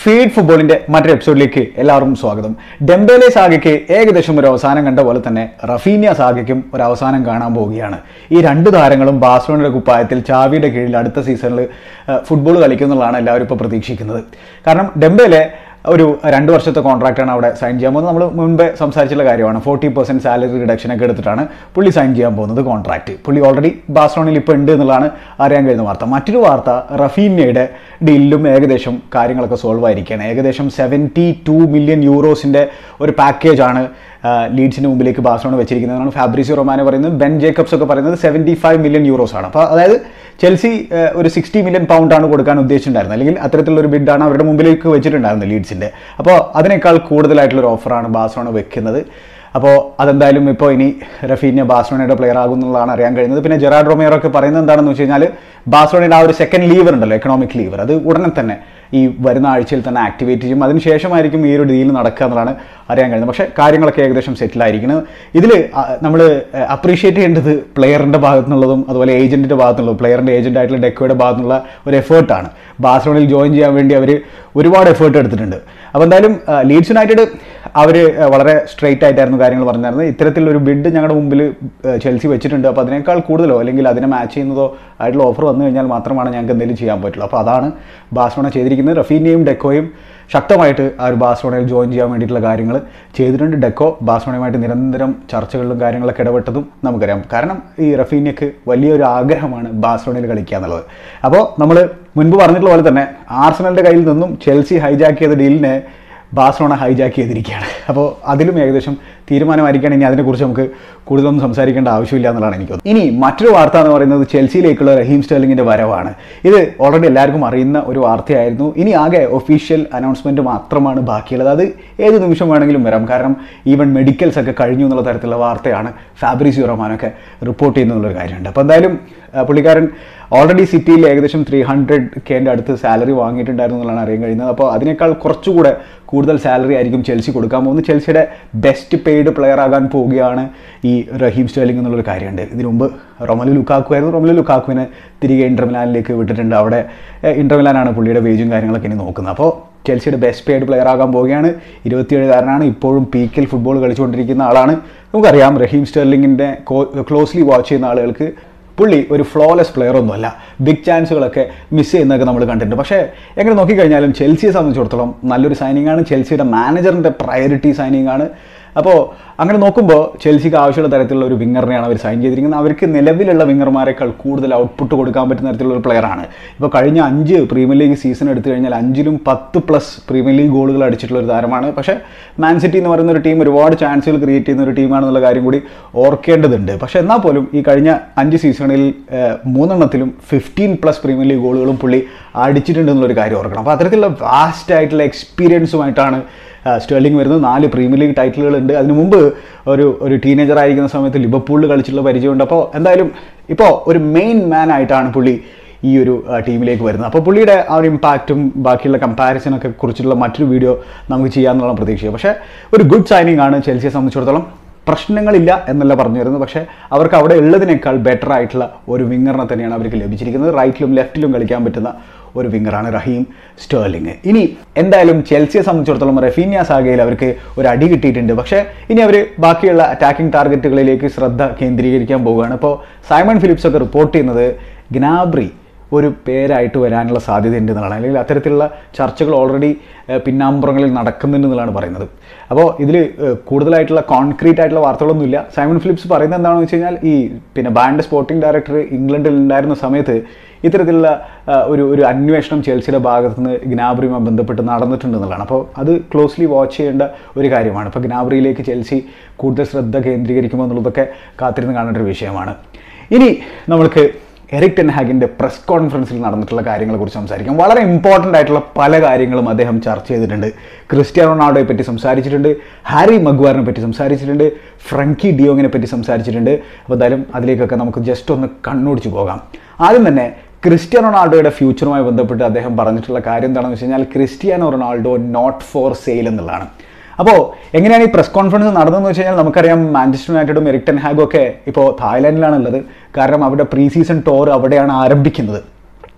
feed ഫുട്ബോളിന്റെ മറ്റൊരു എപ്പിസോഡിലേക്ക് എല്ലാവർക്കും സ്വാഗതം ഡെംബേലെ സാഗയ്ക്ക് ഏകദേശം ഒരു അവസാനം കണ്ട പോലെ തന്നെ റഫീനിയ സാഗയ്ക്കും ഒരു അവസാനം കാണാൻ പോവുകയാണ് ഈ രണ്ട് താരങ്ങളും ബാഴ്സലോണയുടെ കുപ്പായത്തിൽ ചാവിയുടെ കീഴിൽ അടുത്ത സീസണിൽ ഫുട്ബോൾ കളിക്കുന്നുള്ളതാണ് എല്ലാവരും ഇപ്പോൾ പ്രതീക്ഷിക്കുന്നത് കാരണം ഡെംബേലെ ഒരു രണ്ട് വർഷത്തെ കോൺട്രാക്റ്റാണ് അവിടെ സൈൻ ചെയ്യാൻ പോകുന്നത് നമ്മൾ മുൻപേ സംസാരിച്ചുള്ള കാര്യമാണ് ഫോർട്ടി പെർസെൻറ്റ് സാലറി റിഡക്ഷൻ ഒക്കെ എടുത്തിട്ടാണ് പുള്ളി സൈൻ ചെയ്യാൻ പോകുന്നത് കോൺട്രാക്റ്റ് പുള്ളി ഓൾറെഡി ബാഴ്സലോണയിൽ ഇപ്പോൾ ഉണ്ട് എന്നുള്ളതാണ് അറിയാൻ കഴിയുന്ന വാർത്ത മറ്റൊരു വാർത്ത റഫീനയുടെ ഡീലിലും ഏകദേശം കാര്യങ്ങളൊക്കെ സോൾവ് ആയിരിക്കുകയാണ് ഏകദേശം സെവൻറ്റി ടു മില്യൺ യൂറോസിൻ്റെ ഒരു പാക്കേജാണ് ലീഡ്സിന് മുമ്പിലേക്ക് ബാഴ്സലോണ വെച്ചിരിക്കുന്നതാണ് ഫാബ്രിസി റൊമാനോ പറയുന്നത് ബെൻ ജേക്കബ്സ് ഒക്കെ പറയുന്നത് സെവൻറ്റി ഫൈവ് മില്യൺ യൂറോസ് ആണ് അപ്പോൾ അതായത് ചെൽസി ഏഹ്, ഒരു സിക്സ്റ്റി മില്യൺ പൗണ്ടാണ് കൊടുക്കാൻ ഉദ്ദേശിച്ചിട്ടുണ്ടായിരുന്നത് അല്ലെങ്കിൽ അത്തരത്തിലുള്ള ഒരു ബിഡാണ് അവരുടെ മുമ്പിലേക്ക് വെച്ചിട്ടുണ്ടായിരുന്നത് ലീഡ്സിൻ്റെ അപ്പോൾ അതിനേക്കാൾ കൂടുതലായിട്ടുള്ളൊരു ഓഫറാണ് ബാഴ്സലോണ വെക്കുന്നത് അപ്പോൾ അതെന്തായാലും ഇപ്പോൾ ഇനി റഫീനിയ ബാഴ്സലോണയുടെ പ്ലെയർ ആകുന്നുള്ളതാണ് അറിയാൻ കഴിയുന്നത് പിന്നെ ജെറാഡ് റൊമേറോ ഒക്കെ പറയുന്നത് എന്താണെന്ന് വെച്ച് കഴിഞ്ഞാൽ ബാഴ്സലോണയുടെ ആ ഒരു സെക്കൻഡ് ലീവർ ഉണ്ടല്ലോ എക്കണോമിക് ലീവർ അത് ഉടനെ തന്നെ ഈ വരുന്ന ആഴ്ചയിൽ തന്നെ ആക്ടിവേറ്റ് ചെയ്യും അതിനുശേഷമായിരിക്കും ഈ ഒരു ഡീൽ നടക്കുക എന്നുള്ളതാണ് അറിയാൻ കഴിയുന്നത് പക്ഷേ കാര്യങ്ങളൊക്കെ ഏകദേശം സെറ്റിൽ ആയിരിക്കണം ഇതിൽ നമ്മൾ അപ്രീഷിയേറ്റ് ചെയ്യേണ്ടത് പ്ലെയറിൻ്റെ ഭാഗത്തു നിന്നുള്ളതും അതുപോലെ ഏജൻറ്റിൻ്റെ ഭാഗത്തു നിന്നുള്ളതും പ്ലെയറിൻ്റെ ഏജൻ്റ് ആയിട്ടുള്ള ഡെക്കോയുടെ ഭാഗത്തു നിന്നുള്ള ഒരു എഫേർട്ടാണ് ബാഴ്സലോണയിൽ ജോയിൻ ചെയ്യാൻ വേണ്ടി അവർ ഒരുപാട് എഫേർട്ട് എടുത്തിട്ടുണ്ട് അപ്പോൾ എന്തായാലും ലീഡ്സ് യുണൈറ്റഡ് അവർ വളരെ സ്ട്രെയിറ്റ് ആയിട്ടായിരുന്നു കാര്യങ്ങൾ പറഞ്ഞിരുന്നത് ഇത്തരത്തിലൊരു ബിഡ് ഞങ്ങളുടെ മുമ്പിൽ ചെൽസി വെച്ചിട്ടുണ്ട് അപ്പോൾ അതിനേക്കാൾ കൂടുതലോ അല്ലെങ്കിൽ അതിനെ മാച്ച് ചെയ്യുന്നതോ ആയിട്ടുള്ള ഓഫർ വന്നു കഴിഞ്ഞാൽ മാത്രമാണ് ഞങ്ങൾക്ക് എന്തെങ്കിലും ചെയ്യാൻ പറ്റുള്ളൂ അപ്പോൾ അതാണ് ബാഴ്സലോണ ചെയ്തിരിക്കുന്നത് റഫീനിയയും ഡെക്കോയും ശക്തമായിട്ട് ആ ഒരു ബാഴ്സലോണയിൽ ജോയിൻ ചെയ്യാൻ വേണ്ടിയിട്ടുള്ള കാര്യങ്ങൾ ചെയ്തിട്ടുണ്ട് ഡെക്കോ ബാഴ്സലോണയുമായിട്ട് നിരന്തരം ചർച്ചകളിലും കാര്യങ്ങളൊക്കെ ഇടപെട്ടതും നമുക്കറിയാം കാരണം ഈ റഫീനിയക്ക് വലിയൊരു ആഗ്രഹമാണ് ബാഴ്സലോണയിൽ കളിക്കുക എന്നുള്ളത് അപ്പോൾ നമ്മൾ മുൻപ് പറഞ്ഞിട്ടുള്ള പോലെ തന്നെ ആർസണലിൻ്റെ കയ്യിൽ നിന്നും ചെൽസി ഹൈജാക്ക് ചെയ്ത ഡീലിനെ ബാഴ്സലോണ ഹൈജാക്ക് ചെയ്തിരിക്കുകയാണ് അപ്പോൾ അതിലും ഏകദേശം തീരുമാനമായിരിക്കുകയാണ് ഇനി അതിനെക്കുറിച്ച് നമുക്ക് കൂടുതലൊന്നും സംസാരിക്കേണ്ട ആവശ്യമില്ല എന്നുള്ളതാണ് എനിക്ക് തോന്നുന്നത് ഇനി മറ്റൊരു വാർത്ത എന്ന് പറയുന്നത് ചെൽസിയിലേക്കുള്ള റഹീം സ്റ്റെർലിങ്ങിൻ്റെ വരവാണ് ഇത് ഓൾറെഡി എല്ലാവർക്കും അറിയുന്ന ഒരു വാർത്തയായിരുന്നു ഇനി ആകെ ഒഫീഷ്യൽ അനൗൺസ്മെൻറ്റ് മാത്രമാണ് ബാക്കിയുള്ളത് അത് ഏത് നിമിഷം വേണമെങ്കിലും വരാം കാരണം ഈവൻ മെഡിക്കൽസ് ഒക്കെ കഴിഞ്ഞു എന്നുള്ള തരത്തിലുള്ള വാർത്തയാണ് ഫാബ്രിസിയോ റൊമാനൊക്കെ റിപ്പോർട്ട് ചെയ്യുന്നതെന്നുള്ളൊരു കാര്യമുണ്ട് അപ്പോൾ എന്തായാലും ആ, പുള്ളിക്കാരൻ ഓൾറെഡി സിറ്റിയിൽ ഏകദേശം ത്രീ ഹൺഡ്രഡ് കെൻ്റെ അടുത്ത് സാലറി വാങ്ങിയിട്ടുണ്ടായിരുന്നു എന്നുള്ളതാണ് അറിയാൻ കഴിയുന്നത് അപ്പോൾ അതിനേക്കാൾ കുറച്ചുകൂടെ കൂടുതൽ സാലറി ആയിരിക്കും ചെൽസി കൊടുക്കാൻ പോകുന്നത് ചെൽസിയുടെ ബെസ്റ്റ് പെയ്ഡ് പ്ലെയർ ആകാൻ പോവുകയാണ് ഈ റഹീം സ്റ്റേലിംഗ് എന്നുള്ളൊരു കാര്യമുണ്ട് ഇതിനു മുമ്പ് റൊമലു ലുക്കാക്കു ആയിരുന്നു റൊമലു ലുക്കാക്കുവിനെ തിരികെ ഇന്റർമിലാനിലേക്ക് വിട്ടിട്ടുണ്ട് അവിടെ ഏഹ്, ഇന്റർമിലാനാണ് പുള്ളിയുടെ വേജും കാര്യങ്ങളൊക്കെ ഇനി നോക്കുന്നത് അപ്പോൾ ചെൽസിയുടെ ബെസ്റ്റ് പെയ്ഡ് പ്ലെയർ ആകാൻ പോവുകയാണ് ഇരുപത്തിയേഴുകാരനാണ് ഇപ്പോഴും പീക്കിൽ ഫുട്ബോൾ കളിച്ചുകൊണ്ടിരിക്കുന്ന ആളാണ് നമുക്കറിയാം റഹീം സ്റ്റെർലിങ്ങിൻ്റെ ക്ലോസ്ലി വാച്ച് ചെയ്യുന്ന ആളുകൾക്ക് പുള്ളി ഒരു ഫ്ലോലെസ് പ്ലെയർ ഒന്നുമല്ല ബിഗ് ചാൻസുകളൊക്കെ മിസ് ചെയ്യുന്നതൊക്കെ നമ്മൾ കണ്ടിട്ടുണ്ട് പക്ഷേ എങ്ങനെ നോക്കിക്കഴിഞ്ഞാലും ചെൽസിയെ സംബന്ധിച്ചിടത്തോളം നല്ലൊരു സൈനിങ് ആണ് ചെൽസിയുടെ മാനേജറിൻ്റെ പ്രയോറിറ്റി സൈനിങ് ആണ് അപ്പോൾ അങ്ങനെ നോക്കുമ്പോൾ ചെൽസിക്ക് ആവശ്യമുള്ള തരത്തിലുള്ള ഒരു വിങ്ങറിനെയാണ് അവർ സൈൻ ചെയ്തിരിക്കുന്നത് അവർക്ക് നിലവിലുള്ള വിങ്ങർമാരെക്കാൾ കൂടുതൽ ഔട്ട്പുട്ട് കൊടുക്കാൻ പറ്റുന്ന തരത്തിലുള്ള ഒരു പ്ലെയറാണ് ഇപ്പോൾ കഴിഞ്ഞ അഞ്ച് പ്രീമിയർ ലീഗ് സീസൺ എടുത്തു കഴിഞ്ഞാൽ അഞ്ചിലും പത്ത് പ്ലസ് പ്രീമിയർ ലീഗ് ഗോളുകൾ അടിച്ചിട്ടുള്ള ഒരു താരമാണ് പക്ഷേ മാൻ സിറ്റി എന്ന് പറയുന്ന ഒരു ടീം ഒരുപാട് ചാൻസുകൾ ക്രിയേറ്റ് ചെയ്യുന്ന ഒരു ടീമാണെന്നുള്ള കാര്യം കൂടി ഓർക്കേണ്ടതുണ്ട് പക്ഷേ എന്നാൽ പോലും ഈ കഴിഞ്ഞ അഞ്ച് സീസണിൽ ഏഹ്, മൂന്നെണ്ണത്തിലും ഫിഫ്റ്റീൻ പ്ലസ് പ്രീമിയർ ലീഗ് ഗോളുകളും പുള്ളി അടിച്ചിട്ടുണ്ട് എന്നുള്ളൊരു കാര്യം ഓർക്കണം അപ്പോൾ അത്തരത്തിലുള്ള വാസ്റ്റ് ആയിട്ടുള്ള എക്സ്പീരിയൻസുമായിട്ടാണ് സ്റ്റേർലിംഗ് വരുന്നത് നാല് പ്രീമിയർ ലീഗ് ടൈറ്റിലുകൾ ഉണ്ട് അതിനു മുമ്പ് ഒരു ഒരു ടീനേജർ ആയിരിക്കുന്ന സമയത്ത് ലിവർപൂളിൽ കളിച്ചിട്ടുള്ള പരിചയമുണ്ട് അപ്പോൾ എന്തായാലും ഇപ്പോൾ ഒരു മെയിൻ മാൻ ആയിട്ടാണ് പുള്ളി ഈ ഒരു ആ, ടീമിലേക്ക് വരുന്നത് അപ്പോൾ പുള്ളിയുടെ ആ ഒരു ഇമ്പാക്റ്റും ബാക്കിയുള്ള കമ്പാരിസനൊക്കെ കുറിച്ചുള്ള മറ്റൊരു വീഡിയോ നമുക്ക് ചെയ്യാമെന്നുള്ള പ്രതീക്ഷ പക്ഷേ ഒരു ഗുഡ് സൈനിങ് ആണ് ചെൽസിയെ സംബന്ധിച്ചിടത്തോളം പ്രശ്നങ്ങളില്ല എന്നല്ല പറഞ്ഞു വരുന്നത് പക്ഷേ അവർക്ക് അവിടെ ഉള്ളതിനേക്കാൾ ബെറ്റർ ആയിട്ടുള്ള ഒരു വിങ്ങറിനെ തന്നെയാണ് അവർക്ക് ലഭിച്ചിരിക്കുന്നത് റൈറ്റിലും ലെഫ്റ്റിലും കളിക്കാൻ പറ്റുന്ന ഒരു വിങ്ങറാണ് റഹീം സ്റ്റേർലിംഗ് ഇനി എന്തായാലും ചെൽസിയെ സംബന്ധിച്ചിടത്തോളം റഫീനിയ സാഗയിൽ അവർക്ക് ഒരു അടി കിട്ടിയിട്ടുണ്ട് പക്ഷേ ഇനി അവർ ബാക്കിയുള്ള അറ്റാക്കിംഗ് ടാർഗറ്റുകളിലേക്ക് ശ്രദ്ധ കേന്ദ്രീകരിക്കാൻ പോവുകയാണ് ഇപ്പോൾ സൈമൺ ഫിലിപ്സ് ഒക്കെ റിപ്പോർട്ട് ചെയ്യുന്നത് ഗ്നാബ്രി ഒരു പേരായിട്ട് വരാനുള്ള സാധ്യതയുണ്ട് എന്നുള്ളതാണ് അല്ലെങ്കിൽ അത്തരത്തിലുള്ള ചർച്ചകൾ ഓൾറെഡി പിന്നാമ്പുറങ്ങളിൽ നടക്കുന്നുണ്ട് എന്നുള്ളതാണ് പറയുന്നത് അപ്പോൾ ഇതിൽ കൂടുതലായിട്ടുള്ള കോൺക്രീറ്റ് ആയിട്ടുള്ള വാർത്തകളൊന്നുമില്ല സൈമൺ ഫിലിപ്സ് പറയുന്നത് എന്താണെന്ന് വെച്ച് കഴിഞ്ഞാൽ ഈ പിന്നെ ബാൻഡ് സ്പോർട്ടിംഗ് ഡയറക്ടർ ഇംഗ്ലണ്ടിൽ ഉണ്ടായിരുന്ന സമയത്ത് ഇത്തരത്തിലുള്ള ആ, ഒരു ഒരു അന്വേഷണം ചെൽസിയുടെ ഭാഗത്ത് നിന്ന് ഗ്നാബ്രിയുമായി ബന്ധപ്പെട്ട് നടന്നിട്ടുണ്ട് എന്നുള്ളതാണ് അപ്പോൾ അത് ക്ലോസ്ലി വാച്ച് ചെയ്യേണ്ട ഒരു കാര്യമാണ് ഇപ്പോൾ ഗ്നാബ്രിയിലേക്ക് ചെൽസി കൂടുതൽ ശ്രദ്ധ കേന്ദ്രീകരിക്കുമോ എന്നുള്ളതൊക്കെ കാത്തിരുന്ന് കാണേണ്ട ഒരു വിഷയമാണ് ഇനി നമ്മൾക്ക് എറിക് ടെൻ ഹാഗിൻ്റെ പ്രസ് കോൺഫറൻസിൽ നടന്നിട്ടുള്ള കാര്യങ്ങളെക്കുറിച്ച് സംസാരിക്കാം വളരെ ഇമ്പോർട്ടൻ്റ് ആയിട്ടുള്ള പല കാര്യങ്ങളും അദ്ദേഹം ചർച്ച ചെയ്തിട്ടുണ്ട് ക്രിസ്ത്യാനോ റൊണാൾഡോയെ പറ്റി സംസാരിച്ചിട്ടുണ്ട് ഹാരി മഗ്വാറിനെ പറ്റി സംസാരിച്ചിട്ടുണ്ട് ഫ്രങ്കി ഡിയോങ്ങിനെ പറ്റി സംസാരിച്ചിട്ടുണ്ട് അപ്പോൾ എന്തായാലും അതിലേക്കൊക്കെ നമുക്ക് ജസ്റ്റ് ഒന്ന് കണ്ണോടിച്ച് പോകാം ആദ്യം തന്നെ ക്രിസ്ത്യാനോ റൊണാൾഡോയുടെ ഫ്യൂച്ചറുമായി ബന്ധപ്പെട്ട് അദ്ദേഹം പറഞ്ഞിട്ടുള്ള കാര്യം എന്താണെന്ന് വെച്ച് കഴിഞ്ഞാൽ Cristiano Ronaldo not for sale എന്നുള്ളതാണ് അപ്പോൾ എങ്ങനെയാണ് ഈ പ്രസ് കോൺഫറൻസ് നടന്നതെന്ന് വെച്ച് കഴിഞ്ഞാൽ നമുക്കറിയാം മാഞ്ചസ്റ്റർ യുണൈറ്റഡും എറിക്ടൻ ഹാഗും ഒക്കെ ഇപ്പോൾ തായ്ലാൻഡിലാണ് ഉള്ളത് കാരണം അവിടെ പ്രീ സീസൺ ടോർ അവിടെയാണ് ആരംഭിക്കുന്നത്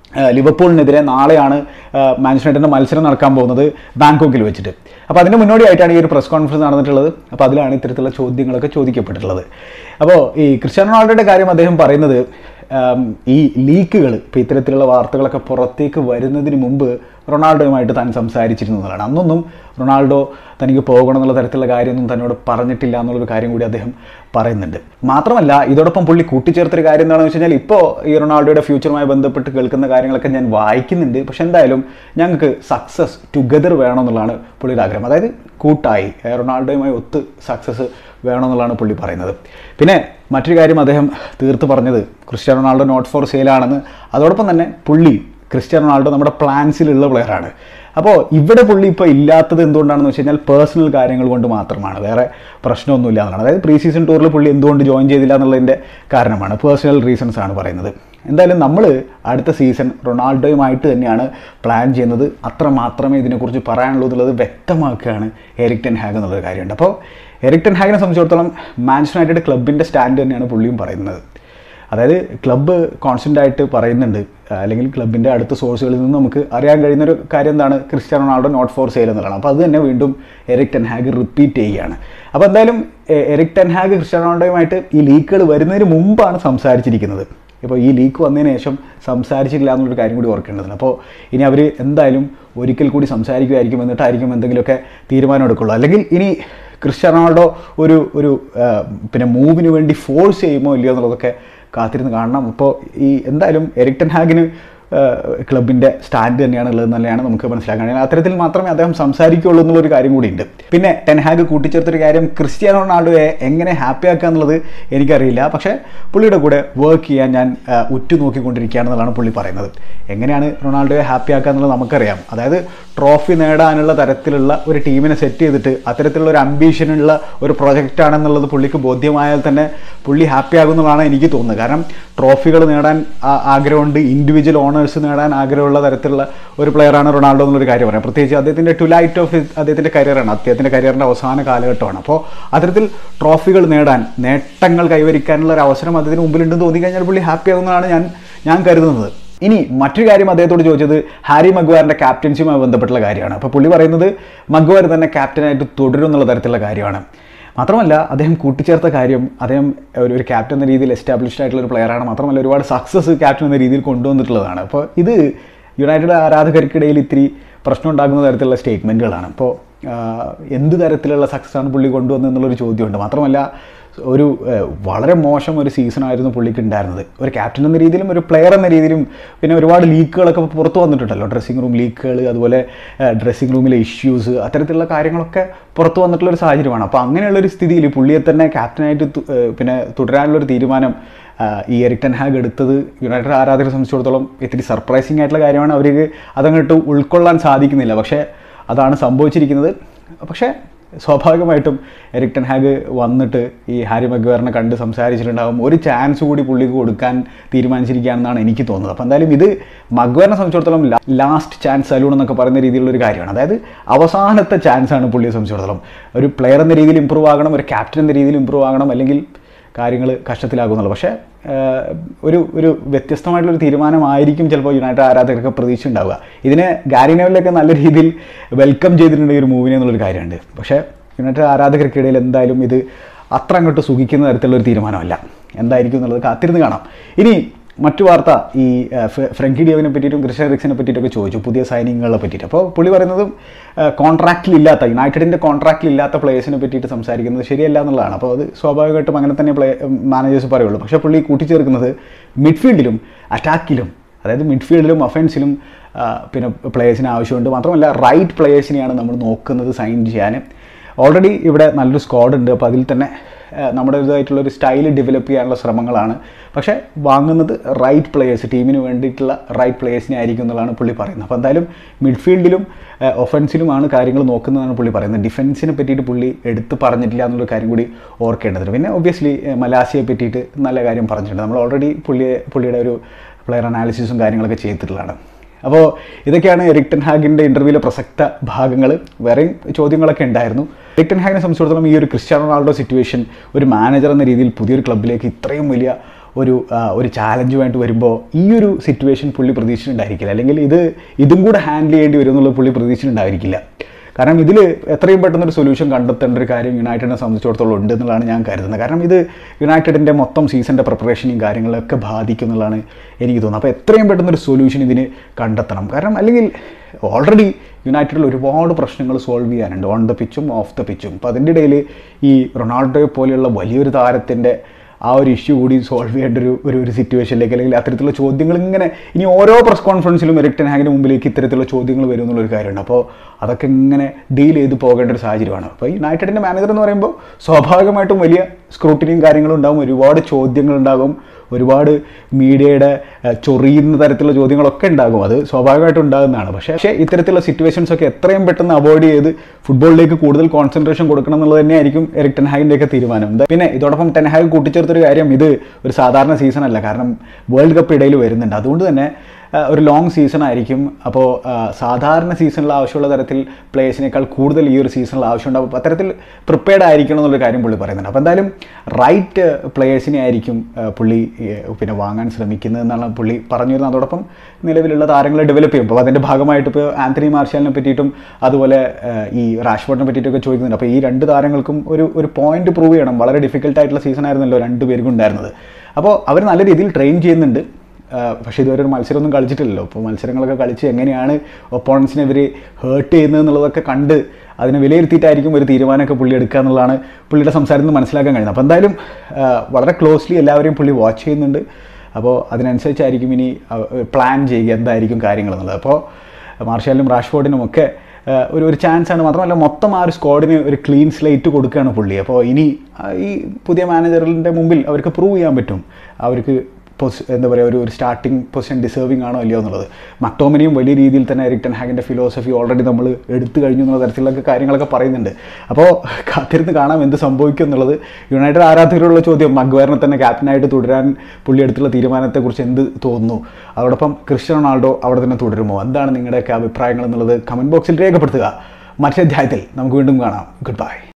ആ, ലിവർപൂളിനെതിരെ നാളെയാണ് ആ, മാഞ്ചസ്റ്റർ യുണൈറ്റഡിൻ്റെ മത്സരം നടക്കാൻ പോകുന്നത് ബാങ്കോക്കിൽ വെച്ചിട്ട് അപ്പോൾ അതിന് മുന്നോടിയായിട്ടാണ് ഈ ഒരു പ്രസ് കോൺഫറൻസ് നടന്നിട്ടുള്ളത് അപ്പോൾ അതിലാണ് ഇത്തരത്തിലുള്ള ചോദ്യങ്ങളൊക്കെ ചോദിക്കപ്പെട്ടിട്ടുള്ളത് അപ്പോൾ ഈ ക്രിസ്ത്യാനോ റൊണാൾഡോയുടെ കാര്യം അദ്ദേഹം പറയുന്നത് ആം, ഈ ലീക്കുകൾ ഇപ്പോൾ ഇത്തരത്തിലുള്ള വാർത്തകളൊക്കെ പുറത്തേക്ക് വരുന്നതിന് മുമ്പ് റൊണാൾഡോയുമായിട്ട് താൻ സംസാരിച്ചിരുന്നതാണ് അന്നൊന്നും റൊണാൾഡോ തനിക്ക് പോകണം എന്നുള്ള തരത്തിലുള്ള കാര്യമൊന്നും തന്നോട് പറഞ്ഞിട്ടില്ല എന്നുള്ളൊരു കാര്യം കൂടി അദ്ദേഹം പറയുന്നുണ്ട് മാത്രമല്ല ഇതോടൊപ്പം പുള്ളി കൂട്ടിച്ചേർത്തൊരു കാര്യം എന്താണെന്ന് വെച്ച് കഴിഞ്ഞാൽ ഇപ്പോൾ ഈ റൊണാൾഡോയുടെ ഫ്യൂച്ചറുമായി ബന്ധപ്പെട്ട് കേൾക്കുന്ന കാര്യങ്ങളൊക്കെ ഞാൻ വായിക്കുന്നുണ്ട് പക്ഷെ എന്തായാലും ഞങ്ങൾക്ക് സക്സസ് ടുഗദർ വേണമെന്നുള്ളതാണ് പുള്ളിയുടെ ആഗ്രഹം അതായത് കൂട്ടായി ഏ, റൊണാൾഡോയുമായി ഒത്ത് സക്സസ് വേണമെന്നുള്ളതാണ് പുള്ളി പറയുന്നത് പിന്നെ മറ്റൊരു കാര്യം അദ്ദേഹം തീർത്ത് പറഞ്ഞത് ക്രിസ്ത്യാനോ റൊണാൾഡോ നോട്ട് ഫോർ സെയിലാണെന്ന് അതോടൊപ്പം തന്നെ പുള്ളി ക്രിസ്ത്യാനോ റൊണാൾഡോ നമ്മുടെ പ്ലാൻസിലുള്ള പ്ലെയറാണ് അപ്പോൾ ഇവിടെ പുള്ളി ഇപ്പോൾ ഇല്ലാത്തത് എന്തുകൊണ്ടാണെന്ന് വെച്ച് കഴിഞ്ഞാൽ പേഴ്സണൽ കാര്യങ്ങൾ കൊണ്ട് മാത്രമാണ് വേറെ പ്രശ്നമൊന്നുമില്ല എന്നുള്ളതാണ് അതായത് പ്രീ സീസൺ ടൂറിൽ പുള്ളി എന്തുകൊണ്ട് ജോയിൻ ചെയ്തില്ല എന്നുള്ളതിൻ്റെ കാരണമാണ് പേഴ്സണൽ റീസൺസ് ആണ് പറയുന്നത് എന്തായാലും നമ്മൾ അടുത്ത സീസൺ റൊണാൾഡോയുമായിട്ട് തന്നെയാണ് പ്ലാൻ ചെയ്യുന്നത് അത്ര മാത്രമേ ഇതിനെക്കുറിച്ച് പറയാനുള്ളൂ എന്നുള്ളത് വ്യക്തമാക്കുകയാണ് എറിക് ടെൻ ഹാഗ് എന്നുള്ളൊരു കാര്യമുണ്ട് അപ്പോൾ എറിക് ടെൻ ഹാഗിനെ സംബന്ധിച്ചിടത്തോളം മാഞ്ചസ്റ്റർ യുണൈറ്റഡ് ക്ലബിൻ്റെ സ്റ്റാൻഡ് തന്നെയാണ് പുള്ളിയും പറയുന്നത് അതായത് ക്ലബ്ബ് കോൺസ്റ്റൻ്റ് ആയിട്ട് പറയുന്നുണ്ട് ആ, അല്ലെങ്കിൽ ക്ലബിൻ്റെ അടുത്ത സോഴ്സുകളിൽ നിന്ന് നമുക്ക് അറിയാൻ കഴിയുന്ന ഒരു കാര്യം എന്താണ് Cristiano Ronaldo not for sale എന്നുള്ളതാണ് അപ്പോൾ അത് തന്നെ വീണ്ടും എറിക് ടെൻ ഹാഗ് റിപ്പീറ്റ് ചെയ്യുകയാണ് അപ്പോൾ എന്തായാലും എ- എറിക് ടെൻ ഹാഗ് ക്രിസ്ത്യാനോ റൊണാൾഡോയുമായിട്ട് ഈ ലീക്കുകൾ വരുന്നതിന് മുമ്പാണ് സംസാരിച്ചിരിക്കുന്നത് ഇപ്പോൾ ഈ ലീക്ക് വന്നതിന് ശേഷം സംസാരിച്ചിട്ടില്ല എന്നുള്ളൊരു കാര്യം കൂടി ഓർക്കേണ്ടതുണ്ട് അപ്പോൾ ഇനി അവർ എന്തായാലും ഒരിക്കൽ കൂടി സംസാരിക്കുമായിരിക്കും എന്നിട്ടായിരിക്കും എന്തെങ്കിലുമൊക്കെ തീരുമാനം എടുക്കുള്ളൂ അല്ലെങ്കിൽ ഇനി ക്രിസ്ത്യാനോ റൊണാൾഡോ ഒരു ഒരു ആ, പിന്നെ മൂവിന് വേണ്ടി ഫോഴ്സ് ചെയ്യുമോ ഇല്ലയോ എന്നുള്ളതൊക്കെ കാത്തിരുന്ന് കാണണം അപ്പോൾ ഈ എന്തായാലും എറിക് ടെൻ ഹാഗിന് ക്ലബിൻ്റെ സ്റ്റാൻഡ് തന്നെയാണ് ഉള്ളത് തന്നെയാണ് നമുക്ക് മനസ്സിലാക്കാൻ കഴിയുന്നത് അത്തരത്തിൽ മാത്രമേ അദ്ദേഹം സംസാരിക്കുകയുള്ളൂ എന്നുള്ളൊരു കാര്യം കൂടിയുണ്ട് പിന്നെ ടെൻഹാഗ് കൂട്ടിച്ചേർത്തൊരു കാര്യം ക്രിസ്ത്യാനോ റൊണാൾഡോയെ എങ്ങനെ ഹാപ്പി ആക്കുക എന്നുള്ളത് എനിക്കറിയില്ല പക്ഷേ പുള്ളിയുടെ കൂടെ വർക്ക് ചെയ്യാൻ ഞാൻ ആ, ഉറ്റുനോക്കിക്കൊണ്ടിരിക്കുകയാണെന്നുള്ളതാണ് പുള്ളി പറയുന്നത് എങ്ങനെയാണ് റൊണാൾഡോയെ ഹാപ്പി ആക്കുക എന്നുള്ളത് നമുക്കറിയാം അതായത് ട്രോഫി നേടാനുള്ള തരത്തിലുള്ള ഒരു ടീമിനെ സെറ്റ് ചെയ്തിട്ട് അത്തരത്തിലുള്ള ഒരു അംബീഷനുള്ള ഒരു പ്രൊജക്റ്റ് ആണെന്നുള്ളത് പുള്ളിക്ക് ബോധ്യമായാൽ തന്നെ പുള്ളി ഹാപ്പി ആകുന്നതാണ് എനിക്ക് തോന്നുന്നത് കാരണം ട്രോഫികൾ നേടാൻ ആ- ആഗ്രഹമുണ്ട് ഇൻഡിവിജ്വൽ ഓണേഴ്സ് നേടാൻ ആഗ്രഹമുള്ള തരത്തിലുള്ള ഒരു പ്ലെയറാണ് റൊണാൾഡോ എന്നുള്ളൊരു കാര്യം പറയാം പ്രത്യേകിച്ച് അദ്ദേഹത്തിൻ്റെ ടുലൈറ്റ് ഓഫ് അദ്ദേഹത്തിൻ്റെ കരിയറാണ് അദ്ദേഹത്തിൻ്റെ കരിയറിൻ്റെ അവസാന കാലഘട്ടമാണ് അപ്പോൾ അത്തരത്തിൽ ട്രോഫികൾ നേടാൻ നേട്ടങ്ങൾ കൈവരിക്കാനുള്ള ഒരു അവസരം അദ്ദേഹത്തിന് മുമ്പിലുണ്ടെന്ന് തോന്നിക്കഴിഞ്ഞാൽ പുള്ളി ഹാപ്പി ആകുന്നതാണ് ഞാൻ ഞാൻ കരുതുന്നത് ഇനി മറ്റൊരു കാര്യം അദ്ദേഹത്തോട് ചോദിച്ചത് ഹാരി മഗ്വാറിൻ്റെ ക്യാപ്റ്റൻസിയുമായി ബന്ധപ്പെട്ടുള്ള കാര്യമാണ് അപ്പോൾ പുള്ളി പറയുന്നത് മഗ്വാർ തന്നെ ക്യാപ്റ്റനായിട്ട് തുടരും എന്നുള്ള തരത്തിലുള്ള കാര്യമാണ് മാത്രമല്ല അദ്ദേഹം കൂട്ടിച്ചേർത്ത കാര്യം അദ്ദേഹം ഒരു ഒരു ക്യാപ്റ്റൻ എന്ന രീതിയിൽ എസ്റ്റാബ്ലിഷ്ഡ് ആയിട്ടുള്ള ഒരു പ്ലെയറാണ് മാത്രമല്ല ഒരുപാട് സക്സസ് ക്യാപ്റ്റൻ എന്ന രീതിയിൽ കൊണ്ടുവന്നിട്ടുള്ളതാണ് അപ്പോൾ ഇത് യുണൈറ്റഡ് ആരാധകർക്കിടയിൽ ഇത്തിരി പ്രശ്നം ഉണ്ടാകുന്ന തരത്തിലുള്ള സ്റ്റേറ്റ്മെൻറ്റുകളാണ് അപ്പോൾ എന്ത് തരത്തിലുള്ള സക്സസ് ആണ് പുള്ളി കൊണ്ടുവന്നത് എന്നുള്ളൊരു ചോദ്യമുണ്ട് മാത്രമല്ല ഒരു ഏഹ്, വളരെ മോശം ഒരു സീസണായിരുന്നു പുള്ളിക്ക് ഉണ്ടായിരുന്നത് ഒരു ക്യാപ്റ്റൻ എന്ന രീതിയിലും ഒരു പ്ലെയർ എന്ന രീതിയിലും പിന്നെ ഒരുപാട് ലീക്കുകളൊക്കെ ഇപ്പോൾ പുറത്തു വന്നിട്ടുണ്ടല്ലോ ഡ്രസ്സിംഗ് റൂം ലീക്കുകൾ അതുപോലെ ഡ്രസ്സിംഗ് റൂമിലെ ഇഷ്യൂസ് അത്തരത്തിലുള്ള കാര്യങ്ങളൊക്കെ പുറത്തു വന്നിട്ടുള്ള ഒരു സാഹചര്യമാണ് അപ്പോൾ അങ്ങനെയുള്ളൊരു സ്ഥിതിയിൽ പുള്ളിയെ തന്നെ ക്യാപ്റ്റനായിട്ട് തു- ഏഹ്, പിന്നെ തുടരാനുള്ളൊരു തീരുമാനം ആഹ്, ഈ എറിക് ടെൻ ഹാഗ് എടുത്തത് യുണൈറ്റഡ് ആരാധകരെ സംബന്ധിച്ചിടത്തോളം ഇത്തിരി സർപ്രൈസിങ് ആയിട്ടുള്ള കാര്യമാണ് അവർക്ക് അതങ്ങോട്ട് ഉൾക്കൊള്ളാൻ സാധിക്കുന്നില്ല പക്ഷേ അതാണ് സംഭവിച്ചിരിക്കുന്നത് പക്ഷേ സ്വാഭാവികമായിട്ടും എറിക് ടെൻ ഹാഗ് വന്നിട്ട് ഈ ഹാരി മഗ്വേറിനെ കണ്ട് സംസാരിച്ചിട്ടുണ്ടാകും ഒരു ചാൻസ് കൂടി പുള്ളിക്ക് കൊടുക്കാൻ തീരുമാനിച്ചിരിക്കുകയാണെന്നാണ് എനിക്ക് തോന്നുന്നത് അപ്പോൾ എന്തായാലും ഇത് മഗ്വേറിനെ സംബന്ധിച്ചിടത്തോളം ലാസ്റ്റ് ചാൻസ് സലൂൺ എന്നൊക്കെ പറയുന്ന രീതിയിലുള്ള ഒരു കാര്യമാണ് അതായത് അവസാനത്തെ ചാൻസ് ആണ് പുള്ളിയെ സംബന്ധിച്ചിടത്തോളം ഒരു പ്ലെയർ എന്ന രീതിയിൽ ഇമ്പ്രൂവ് ആകണം ഒരു ക്യാപ്റ്റൻ എന്ന രീതിയിൽ ഇമ്പ്രൂവ് ആകണം അല്ലെങ്കിൽ കാര്യങ്ങൾ കഷ്ടത്തിലാകുന്നുള്ളൂ പക്ഷേ ആഹ്, ഒരു ഒരു വ്യത്യസ്തമായിട്ടുള്ളൊരു തീരുമാനമായിരിക്കും ചിലപ്പോൾ യുണൈറ്റഡ് ആരാധകർക്ക് പ്രതീക്ഷ ഉണ്ടാവുക ഇതിനെ ഗാരി നെവലിലൊക്കെ നല്ല രീതിയിൽ വെൽക്കം ചെയ്തിട്ടുണ്ട് ഈ ഒരു മൂവിനെ എന്നുള്ളൊരു കാര്യമുണ്ട് പക്ഷേ യുണൈറ്റഡ് ആരാധകർക്കിടയിൽ എന്തായാലും ഇത് അത്ര അങ്ങോട്ട് സുഖിക്കുന്ന തരത്തിലുള്ള ഒരു തീരുമാനമല്ല എന്തായിരിക്കും എന്നുള്ളത് കാത്തിരുന്ന് കാണാം ഇനി മറ്റു വാർത്ത ഈ ആ, ഫ്ര- ഫ്രങ്കി ഡിയോവിനെ പറ്റിയിട്ടും ക്രിസ്ത്യൻ റിക്സിനെ പറ്റിയിട്ടൊക്കെ ചോദിച്ചു പുതിയ സൈനിങ്ങുകളെ പറ്റിയിട്ട് അപ്പോൾ പുള്ളി പറയുന്നതും കോൺട്രാക്റ്റിലില്ലാത്ത യുണൈറ്റഡിൻ്റെ കോൺട്രാക്റ്റിലില്ലാത്ത പ്ലേയേഴ്സിനെ പറ്റിയിട്ട് സംസാരിക്കുന്നത് ശരിയല്ല എന്നുള്ളതാണ് അപ്പോൾ അത് സ്വാഭാവികമായിട്ടും അങ്ങനെ തന്നെ പ്ലേ മാനേജേഴ്സ് പറയുള്ളൂ പക്ഷേ പുള്ളി കൂട്ടിച്ചേർക്കുന്നത് മിഡ്ഫീൽഡിലും അറ്റാക്കിലും അതായത് മിഡ്ഫീൽഡിലും ഒഫൻസിലും പിന്നെ പ്ലേയേഴ്സിന് ആവശ്യമുണ്ട് മാത്രമല്ല റൈറ്റ് പ്ലേയേഴ്സിനെയാണ് നമ്മൾ നോക്കുന്നത് സൈൻ ചെയ്യാൻ ഓൾറെഡി ഇവിടെ നല്ലൊരു സ്ക്വാഡ് ഉണ്ട് അപ്പോൾ അതിൽ തന്നെ ആ, നമ്മുടേതായിട്ടുള്ള ഒരു സ്റ്റൈൽ ഡെവലപ്പ് ചെയ്യാനുള്ള ശ്രമങ്ങളാണ് പക്ഷേ വാങ്ങുന്നത് റൈറ്റ് പ്ലേയേഴ്സ് ടീമിന് വേണ്ടിയിട്ടുള്ള റൈറ്റ് പ്ലേയേഴ്സിനെ ആയിരിക്കും എന്നുള്ളതാണ് പുള്ളി പറയുന്നത് അപ്പോൾ എന്തായാലും മിഡ്ഫീൽഡിലും ഒഫൻസിലുമാണ് കാര്യങ്ങൾ നോക്കുന്നതാണ് പുള്ളി പറയുന്നത് ഡിഫൻസിനെ പറ്റിയിട്ട് പുള്ളി എടുത്ത് പറഞ്ഞിട്ടില്ല എന്നുള്ള കാര്യം കൂടി ഓർക്കേണ്ടതുണ്ട് പിന്നെ ഒബ്വിയസ്ലി മലാസിയെ പറ്റിയിട്ട് നല്ല കാര്യം പറഞ്ഞിട്ടുണ്ട് നമ്മൾ ഓൾറെഡി പുള്ളിയെ പുള്ളിയുടെ ഒരു പ്ലെയർ അനാലിസിസും കാര്യങ്ങളൊക്കെ ചെയ്തിട്ടുള്ളതാണ് അപ്പോൾ ഇതൊക്കെയാണ് എറിക്ടൻ ഹാഗിൻ്റെ ഇൻ്റർവ്യൂവിലെ പ്രസക്ത ഭാഗങ്ങൾ വേറെയും ചോദ്യങ്ങളൊക്കെ ഉണ്ടായിരുന്നു എറിക്ടൻ ഹാഗിനെ സംബന്ധിച്ചിടത്തോളം ഈ ഒരു ക്രിസ്ത്യാനോ റൊണാൾഡോ സിറ്റുവേഷൻ ഒരു മാനേജർ എന്ന രീതിയിൽ പുതിയൊരു ക്ലബിലേക്ക് ഇത്രയും വലിയ ഒരു ആ, ഒരു ചാലഞ്ചുമായിട്ട് വരുമ്പോൾ ഈ ഒരു സിറ്റുവേഷൻ പുള്ളി പ്രതീക്ഷിച്ചിട്ടുണ്ടായിരിക്കില്ല അല്ലെങ്കിൽ ഇത് ഇതും കൂടെ ഹാൻഡിൽ ചെയ്യേണ്ടി വരും എന്നുള്ളത് പുള്ളി പ്രതീക്ഷിച്ചിട്ടുണ്ടായിരിക്കില്ല കാരണം ഇതിൽ എത്രയും പെട്ടെന്ന് ഒരു സൊല്യൂഷൻ കണ്ടെത്തേണ്ട ഒരു കാര്യം യുണൈറ്റഡിനെ സംബന്ധിച്ചിടത്തോളം ഉണ്ട് എന്നുള്ളതാണ് ഞാൻ കരുതുന്നത് കാരണം ഇത് യുണൈറ്റഡിൻ്റെ മൊത്തം സീസണിൻ്റെ പ്രിപ്പറേഷനെയും കാര്യങ്ങളൊക്കെ ബാധിക്കും എന്നുള്ളതാണ് എനിക്ക് തോന്നുന്നത് അപ്പോൾ എത്രയും പെട്ടെന്ന് ഒരു സൊല്യൂഷൻ ഇതിന് കണ്ടെത്തണം കാരണം അല്ലെങ്കിൽ ഓൾറെഡി യുണൈറ്റഡിൽ ഒരുപാട് പ്രശ്നങ്ങൾ സോൾവ് ചെയ്യാനുണ്ട് ഓൺ ദ പിച്ചും ഓഫ് ദ പിച്ചും അപ്പോൾ അതിൻ്റെ ഇടയിൽ ഈ റൊണാൾഡോയെ പോലെയുള്ള വലിയൊരു താരത്തിൻ്റെ ആ ഒരു ഇഷ്യൂ കൂടി സോൾവ് ചെയ്യേണ്ട ഒരു ഒരു ഒരു സിറ്റുവേഷനിലേക്ക് അല്ലെങ്കിൽ അത്തരത്തിലുള്ള ചോദ്യങ്ങൾ ഇങ്ങനെ ഇനി ഓരോ പ്രസ് കോൺഫറൻസിലും എറിക്ടൻ ഹാഗിന് മുമ്പിലേക്ക് ഇത്തരത്തിലുള്ള ചോദ്യങ്ങൾ വരും എന്നുള്ളൊരു കാര്യമുണ്ട് അപ്പോൾ അതൊക്കെ ഇങ്ങനെ ഡീൽ ചെയ്ത് പോകേണ്ട ഒരു സാഹചര്യമാണ് അപ്പോൾ യുണൈറ്റഡിൻ്റെ മാനേജർ എന്ന് പറയുമ്പോൾ സ്വാഭാവികമായിട്ടും വലിയ സ്ക്രൂട്ടിനിയും കാര്യങ്ങളും ഉണ്ടാകും ഒരുപാട് ചോദ്യങ്ങൾ ഉണ്ടാകും ഒരുപാട് മീഡിയയുടെ ഏഹ്, ചൊറിയുന്ന തരത്തിലുള്ള ചോദ്യങ്ങളൊക്കെ ഉണ്ടാകും അത് സ്വാഭാവികമായിട്ടും ഉണ്ടാകുന്നതാണ് പക്ഷേ പക്ഷേ ഇത്തരത്തിലുള്ള സിറ്റുവേഷൻസ് ഒക്കെ എത്രയും പെട്ടെന്ന് അവോയ്ഡ് ചെയ്ത് ഫുട്ബോളിലേക്ക് കൂടുതൽ കോൺസെൻട്രേഷൻ കൊടുക്കണം എന്നുള്ളത് തന്നെയായിരിക്കും എറിക് ടെൻഹാഗിൻ്റെ ഒക്കെ തീരുമാനം എന്താ- പിന്നെ ഇതോടൊപ്പം ടെൻഹാഗ് കൂട്ടിച്ചേർത്തൊരു കാര്യം ഇത് ഒരു സാധാരണ സീസൺ അല്ല കാരണം വേൾഡ് കപ്പ് ഇടയിൽ വരുന്നുണ്ട് അതുകൊണ്ട് തന്നെ ആ, ഒരു ലോങ് സീസൺ ആയിരിക്കും അപ്പോൾ സാധാരണ സീസണിൽ ആവശ്യമുള്ള തരത്തിൽ പ്ലേയേഴ്സിനേക്കാൾ കൂടുതൽ ഈ ഒരു സീസണിൽ ആവശ്യമുണ്ടാവും അപ്പോൾ അത്തരത്തിൽ പ്രിപ്പയർഡ് ആയിരിക്കണം എന്നുള്ള കാര്യം പുള്ളി പറയുന്നുണ്ട് അപ്പോൾ എന്തായാലും റൈറ്റ് പ്ലേയേഴ്സിനെ ആയിരിക്കും ആ, പുള്ളി ഏ, പിന്നെ വാങ്ങാൻ ശ്രമിക്കുന്നത് എന്നാണ് പുള്ളി പറഞ്ഞു വരുന്നത് അതോടൊപ്പം നിലവിലുള്ള താരങ്ങളെ ഡെവലപ്പ് ചെയ്യും അപ്പോൾ അതിൻ്റെ ഭാഗമായിട്ട് ഇപ്പോൾ ആന്റണി മാർഷലിനെ പറ്റിയിട്ടും അതുപോലെ ആ, ഈ റാഷ്ഫോർഡിനെ പറ്റിയിട്ടൊക്കെ ചോദിക്കുന്നുണ്ട് അപ്പോൾ ഈ രണ്ട് താരങ്ങൾക്കും ഒരു ഒരു പോയിന്റ് പ്രൂവ് ചെയ്യണം വളരെ ഡിഫിക്കൽട്ട് ആയിട്ടുള്ള സീസൺ ആയിരുന്നല്ലോ രണ്ട് പേർക്കും ഉണ്ടായിരുന്നത് അപ്പോൾ അവർ നല്ല രീതിയിൽ ട്രെയിൻ ചെയ്യുന്നുണ്ട് ആഹ് പക്ഷേ ഇതുവരെ ഒരു മത്സരമൊന്നും കളിച്ചിട്ടില്ലല്ലോ അപ്പോൾ മത്സരങ്ങളൊക്കെ കളിച്ച് എങ്ങനെയാണ് ഒപ്പോണൻസിനെ ഇവർ ഹേർട്ട് ചെയ്യുന്നത് എന്നുള്ളതൊക്കെ കണ്ട് അതിനെ വിലയിരുത്തിയിട്ടായിരിക്കും ഒരു തീരുമാനമൊക്കെ പുള്ളി എടുക്കുക എന്നുള്ളതാണ് പുള്ളിയുടെ സംസാരത്തിൽ നിന്ന് മനസ്സിലാക്കാൻ കഴിയുന്നത് അപ്പോൾ എന്തായാലും ആഹ് വളരെ ക്ലോസ്ലി എല്ലാവരെയും പുള്ളി വാച്ച് ചെയ്യുന്നുണ്ട് അപ്പോൾ അതിനനുസരിച്ചായിരിക്കും ഇനി പ്ലാൻ ചെയ്യുക എന്തായിരിക്കും കാര്യങ്ങൾ എന്നുള്ളത് അപ്പോൾ മാർഷാലിനും റാഷ്ഫോർഡിനും ഒക്കെ ആഹ് ഒരു ഒരു ചാൻസ് ആണ് മാത്രമല്ല മൊത്തം ആ ഒരു സ്ക്വാഡിന് ഒരു ക്ലീൻ സ്ലേറ്റ് കൊടുക്കുകയാണ് പുള്ളി അപ്പോൾ ഇനി ആ ഈ പുതിയ മാനേജറിൻ്റെ മുമ്പിൽ അവർക്ക് പ്രൂവ് ചെയ്യാൻ പറ്റും അവർക്ക് പൊസ് എന്താ പറയുക ഒരു ഒരു സ്റ്റാർട്ടിംഗ് പൊസിഷൻ ഡിസേർവിംഗ് ആണോ അല്ലയോ എന്നുള്ളത് മക്ടോമിനിയും വലിയ രീതിയിൽ തന്നെ എറിക്ടൻ ഹാഗിൻ്റെ ഫിലോസഫി ഓൾറെഡി നമ്മൾ എടുത്തു കഴിഞ്ഞു എന്നുള്ള തരത്തിലൊക്കെ കാര്യങ്ങളൊക്കെ പറയുന്നുണ്ട് അപ്പോൾ കാത്തിരുന്ന് കാണാം എന്ത് സംഭവിക്കും എന്നുള്ളത് യുണൈറ്റഡ് ആരാധകരുള്ള ചോദ്യം മഗ്വയറിനെ തന്നെ ക്യാപ്റ്റനായിട്ട് തുടരാൻ പുള്ളി എടുത്തുള്ള തീരുമാനത്തെക്കുറിച്ച് എന്ത് തോന്നുന്നു അതോടൊപ്പം ക്രിസ്ത്യൻ റൊണാൾഡോ അവിടെ തന്നെ തുടരുമോ എന്താണ് നിങ്ങളുടെയൊക്കെ അഭിപ്രായങ്ങൾ എന്നുള്ളത് കമൻറ്റ് ബോക്സിൽ രേഖപ്പെടുത്തുക മറ്റേ അധ്യായത്തിൽ നമുക്ക് വീണ്ടും കാണാം ഗുഡ് ബൈ